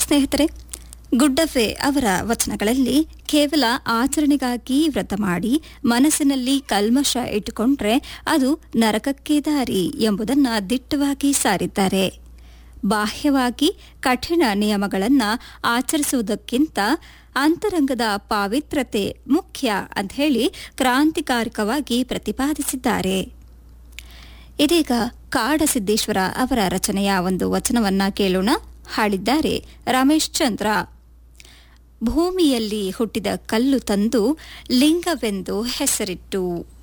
ಸ್ನೇಹಿತರೆ ಗುಡ್ಡಫೆ ಅವರ ವಚನಗಳಲ್ಲಿ ಕೇವಲ ಆಚರಣೆಗಾಗಿ ವ್ರತ ಮಾಡಿ ಮನಸ್ಸಿನಲ್ಲಿ ಕಲ್ಮಶ ಇಟ್ಟುಕೊಂಡ್ರೆ ಅದು ನರಕಕ್ಕೆ ದಾರಿ ಎಂಬುದನ್ನು ದಿಟ್ಟವಾಗಿ ಸಾರಿದ್ದಾರೆ ಬಾಹ್ಯವಾಗಿ ಕಠಿಣ ನಿಯಮಗಳನ್ನು ಆಚರಿಸುವುದಕ್ಕಿಂತ ಅಂತರಂಗದ ಪಾವಿತ್ರತೆ ಮುಖ್ಯ ಅಂತ ಹೇಳಿ ಕ್ರಾಂತಿಕಾರಕವಾಗಿ ಪ್ರತಿಪಾದಿಸಿದ್ದಾರೆ ಇದೀಗ ಕಾಡಸಿದ್ದೇಶ್ವರ ಅವರ ರಚನೆಯ ಒಂದು ವಚನವನ್ನ ಕೇಳೋಣ ಹಾಡಿದ್ದಾರೆ ರಮೇಶ್ ಚಂದ್ರ ಭೂಮಿಯಲ್ಲಿ ಹುಟ್ಟಿದ ಕಲ್ಲು ತಂದು ಲಿಂಗವೆಂದು ಹೆಸರಿಟ್ಟು